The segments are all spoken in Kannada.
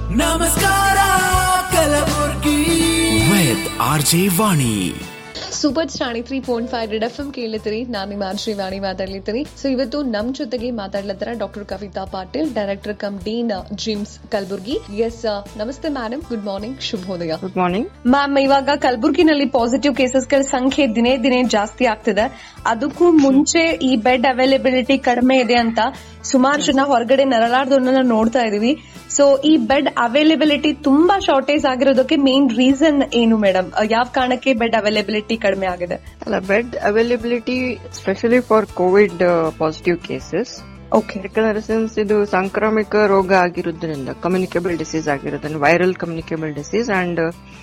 ನಮಸ್ಕಾರ Kalaburagi with R J Vani super ಸ್ಟಾಣಿ three point five red F M ಕೇಳಿದ್ರಿ ನಾನು ನಿಮ್ಮ ಶ್ರೀವಾಣಿ ಮಾತಾಡ್ಲಿತ್ತೀನಿ ಸೊ ಇವತ್ತು ನಮ್ ಜೊತೆಗೆ ಮಾತಾಡ್ಲತ್ತಾರ doctor Kavita Patil director cum dean GIMS Kalaburagi yes ನಮಸ್ತೆ ಮೇಡಮ್ ಗುಡ್ ಮಾರ್ನಿಂಗ್ ಶುಭೋದಯ ಗುಡ್ ಮಾರ್ನಿಂಗ್ ಮ್ಯಾಮ್ ಇವಾಗ ಕಲಬುರ್ಗಿನಲ್ಲಿ ಪಾಸಿಟಿವ್ ಕೇಸಸ್ಗಳ ಸಂಖ್ಯೆ ದಿನೇ ದಿನೇ ಜಾಸ್ತಿ ಆಗ್ತಿದೆ ಅದಕ್ಕೂ ಮುಂಚೆ ಈ ಬೆಡ್ ಅವೈಲಬಿಲಿಟಿ ಕಡಿಮೆ ಇದೆ ಅಂತ ಸುಮಾರು ಜನ ಹೊರಗಡೆ ನರಳಾರ್ದವ್ರನ್ನ ನೋಡ್ತಾ ಇದೀವಿ ಸೊ ಈ ಬೆಡ್ ಅವೈಲಬಿಲಿಟಿ ತುಂಬಾ ಶಾರ್ಟೇಜ್ ಆಗಿರೋದಕ್ಕೆ ಮೇನ್ ರೀಸನ್ ಏನು ಮೇಡಮ್ ಯಾವ ಕಾರಣಕ್ಕೆ ಬೆಡ್ ಅವೈಲಬಿಲಿಟಿ ಕಡಿಮೆ ಆಗಿದೆ ಅಲ್ಲ bed availability specially for COVID positive cases okay ಯಾಕಂದ್ರೆ ಸಿನ್ಸ್ ಇದು ಸಾಂಕ್ರಾಮಿಕ ರೋಗ ಆಗಿರೋದ್ರಿಂದ ಕಮ್ಯುನಿಕೇಬಲ್ ಡಿಸೀಸ್ ಆಗಿರೋದ್ರಿಂದ viral communicable disease and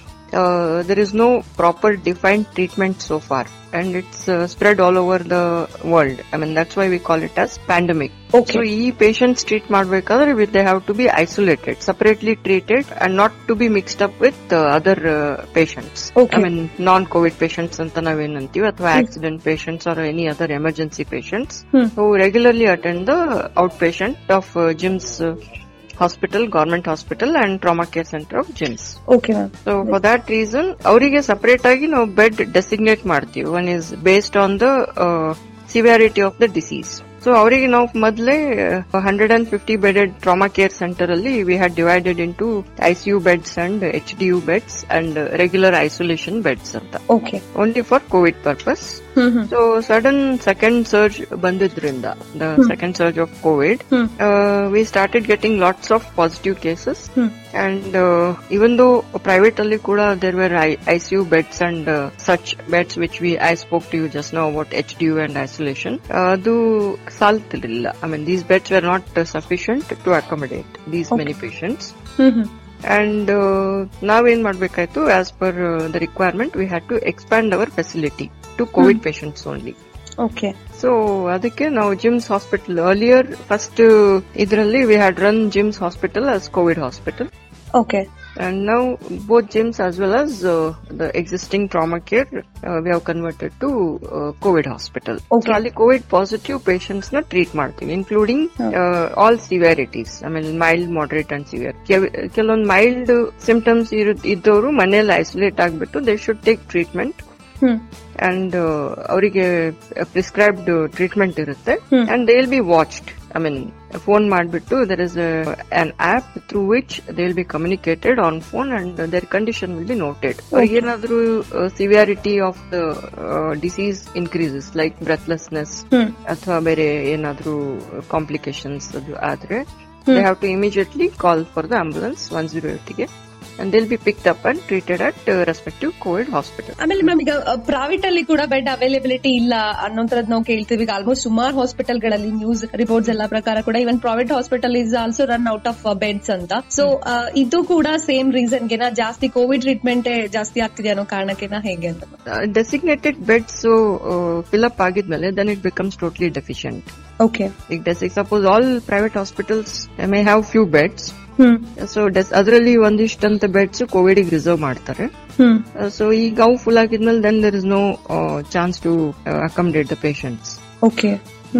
there is no proper defined treatment so for and it's spread all over the world I mean that's why we call it as pandemic Okay. So ಈ ಪೇಷಂಟ್ಸ್ ಟ್ರೀಟ್ ಮಾಡಬೇಕಾದ್ರೆ with they have to be isolated separately treated and not to be mixed up with other patients Okay. I mean non COVID patients ಅಂತ ನಾವೇನಂತೀವಿ ಅಥವಾ accident patients or any other emergency patients Hmm. who regularly attend the outpatient of uh, GIMS uh, hospital, government hospital and trauma care center of GIMS. Okay ma'am So for that reason, ಅವರಿಗೆ ಸಪರೇಟ್ ಆಗಿ ನಾವು ಬೆಡ್ ಡೆಸಿಗ್ನೇಟ್ ಮಾಡ್ತೀವಿ one is based on the severity of the disease so ಅವರಿಗೆ ನಾವು ಮೊದಲೇ hundred and fifty bedded trauma care centre ಅಲ್ಲಿ we had divided into ICU beds and H D U beds and regular isolation beds ಅಂತ okay only for COVID purpose hmm hmm so sudden second surge ಬಂದಿದ್ರಿಂದ the second ಸರ್ಜ್ of COVID Hmm. We started getting lots of positive cases hmm and even though private ಅಲ್ಲಿ ಕೂಡ there were ICU beds and such beds which we I spoke to you just now about H D U and isolation ಅದು ಸಾಲ್ತಿರ್ಲಿಲ್ಲ I mean these beds were not sufficient to accommodate these many patients hmm hmm and ನಾವೇನ್ ಮಾಡ್ಬೇಕಾಯ್ತು as per the requirement we had to expand our facility to COVID patients only okay so ಅದಕ್ಕೆ ನಾವು ಜಿಮ್ಸ್ ಹಾಸ್ಪಿಟಲ್ ಅರ್ಲಿಯರ್ ಫಸ್ಟ್ ಇದರಲ್ಲಿ we had run GIMS hospital as COVID hospital okay and now both gyms as well as uh, the existing trauma care uh, we have converted to uh, covid hospital Okay. so ಅಲ್ಲಿ covid positive patients ನ ಟ್ರೀಟ್ ಮಾಡ್ತೀವಿ including all severities I mean mild moderate and severe ಕೆಲವೊಂದು ಮೈಲ್ಡ್ ಸಿಂಪ್ಟಮ್ಸ್ ಇದ್ದವರು ಮನೆಯಲ್ಲಿ ಐಸೋಲೇಟ್ ಆಗ್ಬಿಟ್ಟು they should take treatment hmm and ಅವರಿಗೆ ಪ್ರಿಸ್ಕ್ರೈಬ್ಡ್ ಟ್ರೀಟ್ಮೆಂಟ್ ಇರುತ್ತೆ Hmm. And they will be watched I mean phone ಮಾಡಿಬಿಟ್ಟು there is an app through which they will be communicated on phone and their condition will be noted ಅವ್ರಿಗೆ ಏನಾದ್ರೂ severity of the disease increases like breathlessness ಹ್ಮ್ ಅಥವಾ ಬೇರೆ ಏನಾದ್ರೂ ಕಾಂಪ್ಲಿಕೇಶನ್ಸ್ ಅದು ಆದ್ರೆ they have to immediately call for the ambulance one zero ಏಟ್ಗೆ and they'll be picked up and treated at respective COVID hospital ಆಮೇಲೆ ಮ್ಯಾಮ್ ಈಗ ಪ್ರೈವೇಟ್ ಅಲ್ಲಿ ಕೂಡ ಬೆಡ್ ಅವೈಲಬಿಲಿಟಿ ಇಲ್ಲ ಅನ್ನೋಂಥದ್ದು ನಾವು ಕೇಳ್ತೀವಿ ಈಗ ಆಲ್ಮೋಸ್ಟ್ ಸುಮಾರು ಹಾಸ್ಪಿಟಲ್ ಗಳಲ್ಲಿ ನ್ಯೂಸ್ ರಿಪೋರ್ಟ್ಸ್ ಎಲ್ಲ ಪ್ರಕಾರ ಕೂಡ even private hospital is also run out of beds ಅಂತ ಸೊ ಇದು ಕೂಡ ಸೇಮ್ ರೀಸನ್ ಗೆನಾ ಜಾಸ್ತಿ ಕೋವಿಡ್ ಟ್ರೀಟ್ಮೆಂಟ್ ಜಾಸ್ತಿ ಆಗ್ತಿದೆ ಅನ್ನೋ ಕಾರಣಕ್ಕೆನಾ ಹೇಗೆ ಅಂತ ಡೆಸಿಗ್ನೇಟೆಡ್ ಬೆಡ್ಸ್ ಫಿಲ್ ಅಪ್ ಆಗಿದ್ಮೇಲೆ then it becomes totally deficient okay ಈಗ ಡೆಸಿಗ್ suppose all private hospitals may have few beds hmm so ಅದರಲ್ಲಿ ಒಂದಿಷ್ಟಂತ ಬೆಡ್ಸ್ ಕೋವಿಡ್ ರಿಸರ್ವ್ ಮಾಡ್ತಾರೆ ಹ್ಮ್ ಸೊ ಈಗ ಅವು ಫುಲ್ ಆಗಿದ್ಮೇಲೆ then there is no chance to accommodate the patients okay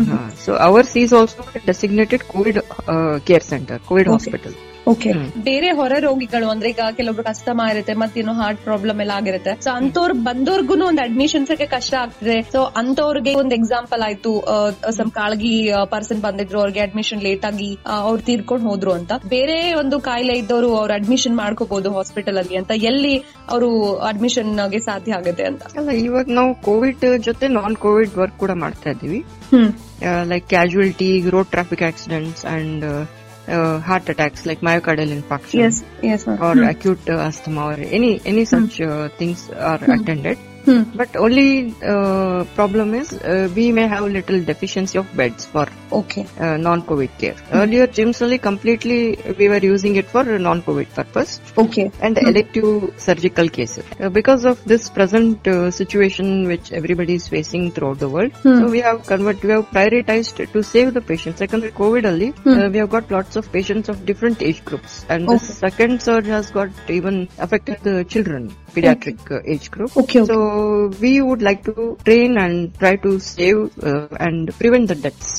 so ours is also designated COVID care centre COVID Okay. Hospital okay ಬೇರೆ ಹೊರ ರೋಗಿಗಳು ಅಂದ್ರೆ ಈಗ ಕೆಲವೊಬ್ರು ಕಸ್ತಮ ಇರುತ್ತೆ ಮತ್ತೇನೋ ಹಾರ್ಟ್ ಪ್ರಾಬ್ಲಮ್ ಎಲ್ಲ ಆಗಿರುತ್ತೆ ಸೊ ಅಂತವ್ರು ಬಂದವ್ರಿಗೂ ಒಂದು ಅಡ್ಮಿಷನ್ಸ್ ಗೆ ಕಷ್ಟ ಆಗ್ತದೆ ಸೊ ಅಂತವ್ರಿಗೆ ಒಂದು ಎಕ್ಸಾಂಪಲ್ ಆಯ್ತು ಸಮ್ ಕಾಳಗಿ ಪರ್ಸನ್ ಬಂದಿದ್ರು ಅವ್ರಿಗೆ ಅಡ್ಮಿಷನ್ ಲೇಟ್ ಆಗಿ ಅವ್ರು ತೀರ್ಕೊಂಡು ಹೋದ್ರು ಅಂತ ಬೇರೆ ಒಂದು ಕಾಯಿಲೆ ಇದ್ದವರು ಅವ್ರು ಅಡ್ಮಿಷನ್ ಮಾಡ್ಕೋಬಹುದು ಹಾಸ್ಪಿಟಲ್ ಅಲ್ಲಿ ಅಂತ ಎಲ್ಲಿ ಅವರು ಅಡ್ಮಿಷನ್ ಗೆ ಸಾಧ್ಯ ಆಗುತ್ತೆ ಅಂತ ಅಲ್ಲ ಇವಾಗ ನಾವು ಕೋವಿಡ್ ಜೊತೆ ನಾನ್ ಕೋವಿಡ್ ವರ್ಕ್ ಕೂಡ ಮಾಡ್ತಾ ಇದೀವಿ hmm like casualty, road traffic accidents, and uh, uh, heart attacks like myocardial infarction yes yes or acute uh, asthma or any any such uh, things are attended. Hmm But only uh, problem is uh, we may have little deficiency of beds for okay uh, non-COVID care. Earlier, gyms only completely we were using it for non-COVID purpose okay and elective surgical cases. Uh, because of this present uh, situation which everybody is facing throughout the world, so we have convert, we have prioritized to save the patients. Secondly, COVID only, uh, we have got lots of patients of different age groups, and this second surge has got even affected the children, pediatric uh, age group. Okay, okay. So we would like to train and try to save uh, and prevent the deaths. ಅದಕ್ಕೆ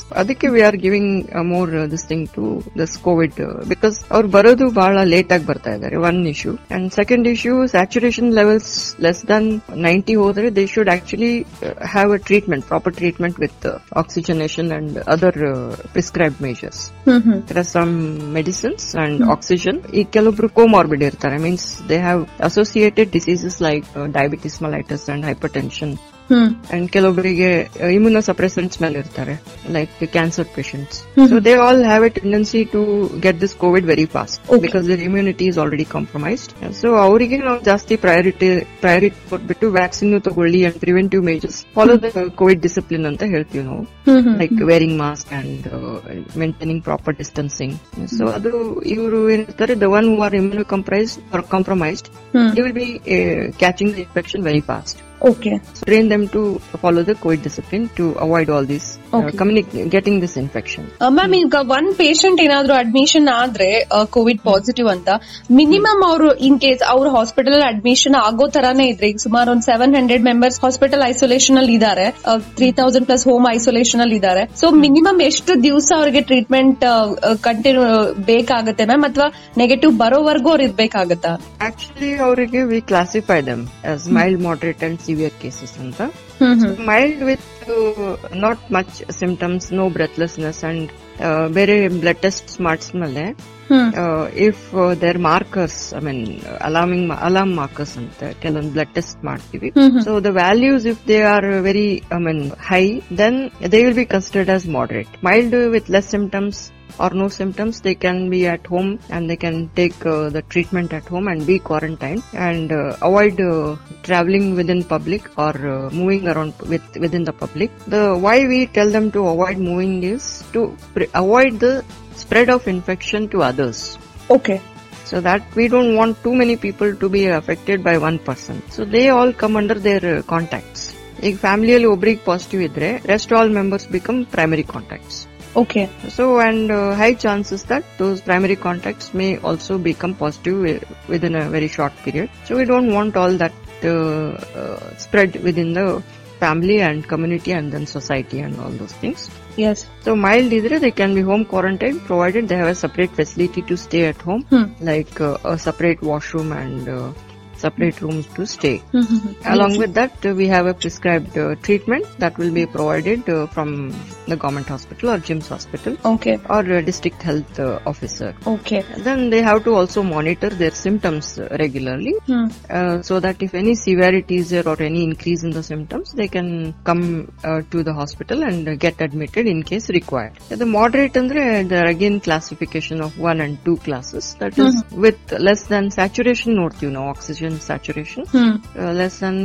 ಅದಕ್ಕೆ we are giving more this thing to this COVID because ಅವ್ರು ಬರೋದು ಬಹಳ ಲೇಟ್ ಆಗಿ ಬರ್ತಾ ಇದ್ದಾರೆ one issue and second issue saturation levels less than ninety ಹೋದ್ರೆ they should actually have a treatment proper treatment with oxygenation and other prescribe measures hmm hmm some medicines and oxygen ಈ ಕೆಲವೊಬ್ರು ಕೋಮಾರ್ಬಿಡ್ ಇರ್ತಾರೆ means they have associated diseases like diabetes mellitus and hypertension hmm and ಕೆಲವೊಬ್ಬರಿಗೆ ಇಮ್ಯುನೋ ಸಪ್ರೆಸೆಂಟ್ಸ್ ಮೇಲೆ ಇರ್ತಾರೆ like cancer patients so they all have a tendency to get this COVID very fast Okay. Because their immunity is already compromised so ಅವರಿಗೆ ನಾವು ಜಾಸ್ತಿ ಪ್ರಯಾರಿಟಿ ಪ್ರಯಾರಿಟಿ ಕೊಟ್ಬಿಟ್ಟು ವ್ಯಾಕ್ಸಿನ್ ತಗೊಳ್ಳಿ and preventive measures follow the COVID discipline ಅಂತ ಹೇಳ್ತೀವಿ ನಾವು hmm hmm like wearing mask and maintaining proper distancing so ಅದು ಇವರು ಏನಿರ್ತಾರೆ the one who are immuno comprise compromised hmm they will be catching the infection very fast okay train them to follow the COVID discipline to avoid all these uh, Okay. communi- getting this infection. Ma'am ಈಗ ಒನ್ ಪೇಷಂಟ್ ಏನಾದ್ರೂ ಅಡ್ಮಿಷನ್ ಆದ್ರೆ ಕೋವಿಡ್ ಪಾಸಿಟಿವ್ ಅಂತ ಮಿನಿಮಮ್ ಅವರು ಇನ್ ಕೇಸ್ ಅವ್ರ ಹಾಸ್ಪಿಟಲ್ ಅಡ್ಮಿಷನ್ ಆಗೋ ತರಾನೇ ಇದ್ರೆ ಈಗ ಸುಮಾರು ಒಂದ್ seven hundred members hospital isolation ಅಲ್ಲಿ ಇದಾರೆ three thousand plus home isolation ಅಲ್ಲಿ ಇದಾರೆ ಸೊ ಮಿನಿಮಮ್ ಎಷ್ಟು ದಿವಸ ಅವ್ರಿಗೆ ಟ್ರೀಟ್ಮೆಂಟ್ ಕಂಟಿನ್ಯೂ ಬೇಕಾಗುತ್ತೆ ಮ್ಯಾಮ್ ಅಥವಾ ನೆಗೆಟಿವ್ ಬರೋವರೆಗೂ ಅವ್ರು ಇರ್ಬೇಕಾಗತ್ತಾ Actually, ಅವರಿಗೆ we classify them as mild, moderate, and severe cases ಅಂತ. Hmm hmm Mild with uh, not much symptoms, no breathlessness, and uh, ಬೇರೆ ಬ್ಲಡ್ ಟೆಸ್ಟ್ ಮಾಡಿಸ್ಮೇಲೆ hmm if there markers I mean alarming alarm markers ಅಂತ ಕೆಲವೊಂದು ಬ್ಲಡ್ ಟೆಸ್ಟ್ ಮಾಡ್ತೀವಿ hmm hmm So the values, if they are very, I mean, high, then they will be considered as moderate. Mild uh, with less symptoms or no symptoms, they can be at home and they can take uh, the treatment at home and be quarantined and uh, avoid uh, traveling within public or uh, moving around with within the public. The why we tell them to avoid moving is to pre- avoid the spread of infection to others. Okay So that we don't want too many people to be affected by one person. So they all come under their uh, contacts. ಈಗ ಫ್ಯಾಮಿಲಿಯಲ್ಲಿ ಒಬ್ರಿಗೆ ಪಾಸಿಟಿವ್ ಇದ್ರೆ rest all members become primary contacts okay so and high chances that those primary contacts may also become positive within a very short period so we don't want all that spread within the family and community and then society and all those things as So mild idre they can be home quarantined provided they have a separate facility to stay at home Hmm. like uh, a separate washroom and uh, separate rooms to stay. Hmm hmm hmm Along with that uh, we have a prescribed uh, treatment that will be provided uh, from the government hospital or GIMS hospital okay or uh, district health uh, officer. Okay Then they have to also monitor their symptoms uh, regularly hmm uh, so that if any severity is there or any increase in the symptoms, they can come uh, to the hospital and uh, get admitted in case required. The moderate andre there are again classification of one and two classes. That is with less than saturation ನೋಡ್ತೀವಿ ನಾವು oxygen saturation. ಹ್ಮ್ Uh, less than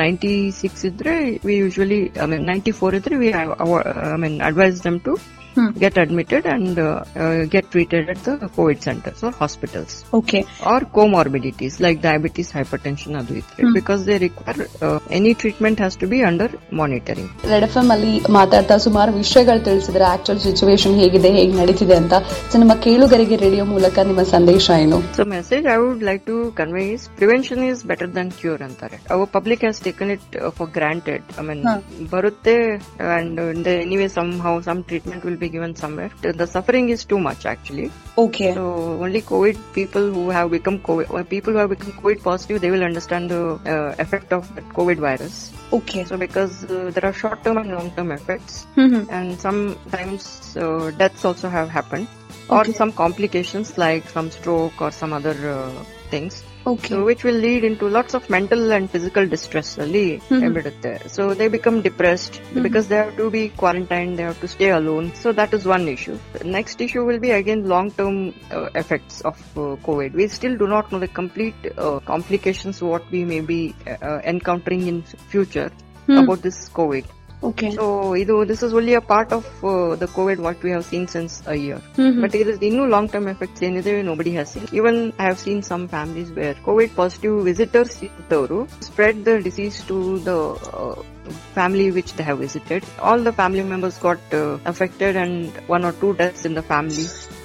96 ಇದ್ರೆ we usually I mean 94 ಇದ್ರೆ we have our, I mean advise them to Hmm. get admitted and uh, uh, get treated at the COVID centers or hospitals okay or comorbidities like diabetes, hypertension, adu itre. because they require uh, any treatment has to be under monitoring. Red F ಎಂ ಅಲ್ಲಿ ಮಾತಾಡ್ತಾ ಸುಮಾರು ವಿಷಯಗಳು ತಿಳಿಸಿದ್ರೆ ಆಕ್ಚುಲ್ ಸಿಚುವೇಶನ್ ಹೇಗಿದೆ ಹೇಗೆ ನಡೀತಿದೆ ಅಂತ ಸೊ ನಮ್ಮ ಕೇಳುಗರಿಗೆ ರೇಡಿಯೋ ಮೂಲಕ ನಿಮ್ಮ ಸಂದೇಶ ಏನು So message I would like to convey is prevention is better than cure ಅಂತಾರೆ. Our public has taken it uh, for granted. I mean, ಬರುತ್ತೆ and uh, the- anyway somehow some treatment will be given somewhere. The suffering is too much actually. Okay So only COVID people who have become COVID, or people who have become COVID positive, they will understand the uh, effect of that COVID virus. Okay So because uh, there are short term and long term effects hmm hmm and sometimes uh, deaths also have happened or some complications like some stroke or some other uh, things. Okay So which will lead into lots of mental and physical distress ಅಲ್ಲಿ ಎಬಿಡುತ್ತೆ. So they become depressed because they have to be quarantined, they have to stay alone. So that is one issue. The next issue will be again long term uh, effects of uh, COVID. We still do not know the complete uh, complications what we may be uh, encountering in future about this COVID. Okay So ಇದು this is only a part of uh, the COVID what we have seen since a year. But it is ಇನ್ನೂ long term effects ಏನಿದೆ nobody has seen. Even I have seen some families where COVID positive visitors ಇದ್ದವರು spread the disease to the uh, family which they have visited. All the family members got uh, affected and one or two deaths in the family.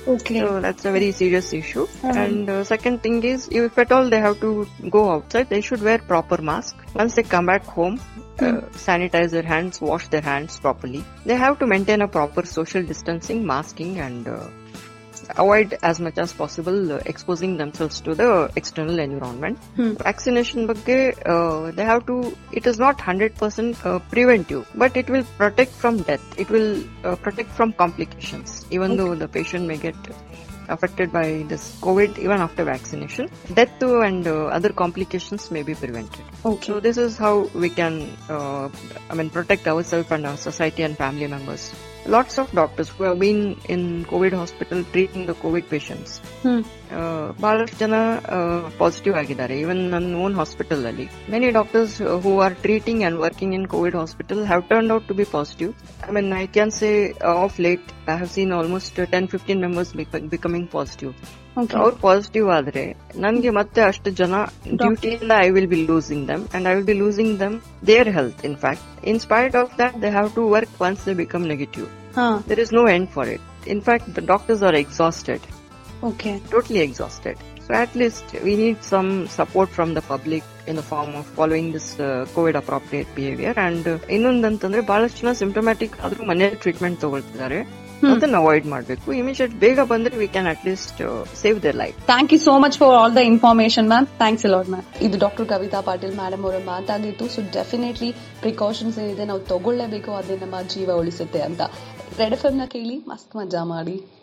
Okay. So that's a very serious issue. And uh, second thing is, if at all they have to go outside, they should wear proper mask. Once they come back home, uh, sanitize their hands, wash their hands properly. They have to maintain a proper social distancing, masking, and uh, avoid as much as possible uh, exposing themselves to the external environment. Vaccination ಬಗ್ಗೆ uh, they have to, it is not 100% uh, preventive, but it will protect from death. It will uh, protect from complications, even though the patient may get affected by this COVID even after vaccination. Death too and uh, other complications may be prevented. Okay. So this is how we can, uh, I mean, protect ourselves and our society and family members. Lots of doctors who have been in COVID hospital treating the COVID patients. Hmm ಬಹಳಷ್ಟು ಜನ ಪಾಸಿಟಿವ್ ಆಗಿದ್ದಾರೆ ಇವನ್ ನನ್ನ ಓನ್ ಹಾಸ್ಪಿಟಲ್ ಅಲ್ಲಿ many doctors who are treating and working in COVID hospital have turn out to be positive I mean I can say of late I have seen almost ten fifteen members becoming positive Okay. ಅವ್ರು ಪಾಸಿಟಿವ್ ಆದ್ರೆ ನನ್ಗೆ ಮತ್ತೆ ಅಷ್ಟು ಜನ ಡ್ಯೂಟಿಯಿಂದ I will be losing them and I will be losing them their health in fact in spite of that they have to work once they become negative ಹಾ there is no end for it in fact the doctors are exhausted okay totally exhausted. So at least we need some support from the public in the form of following this uh, COVID appropriate behavior and uh, ಇನ್ನೊಂದಂತಂದ್ರೆ ಬಹಳಷ್ಟು ಜನ ಸಿಂಪ್ಟಮ್ಯಾಟಿಕ್ ಆದ್ರೂ ಮನೆಯಲ್ಲಿ ಟ್ರೀಟ್ಮೆಂಟ್ ತಗೊಳ್ತಿದ್ದಾರೆ ಅದನ್ನ ಅವಾಯ್ಡ್ ಮಾಡಬೇಕು ಇಮಿಡಿಯೇಟ್ ಬೇಗ ಬಂದ್ರೆ we can at least save their life thank you so much for all the information ma'am thanks a lot ma'am ಇದು ಡಾಕ್ಟರ್ ಕವಿತಾ ಪಾಟೀಲ್ ಮೇಡಮ್ ಅವರ ಮಾತಾಗಿತ್ತು ಸೊ ಡೆಫಿನೆಟ್ಲಿ ಪ್ರಿಕಾಷನ್ಸ್ ಏನಿದೆ ನಾವು ತಗೊಳ್ಳೇಬೇಕು ಅದೇ ನಮ್ಮ ಜೀವ ಉಳಿಸುತ್ತೆ ಅಂತ ರೆಡ್ ಎಫ್ ನ ಕೇಳಿ ಮಸ್ತ್ ಮಜಾ ಮಾಡಿ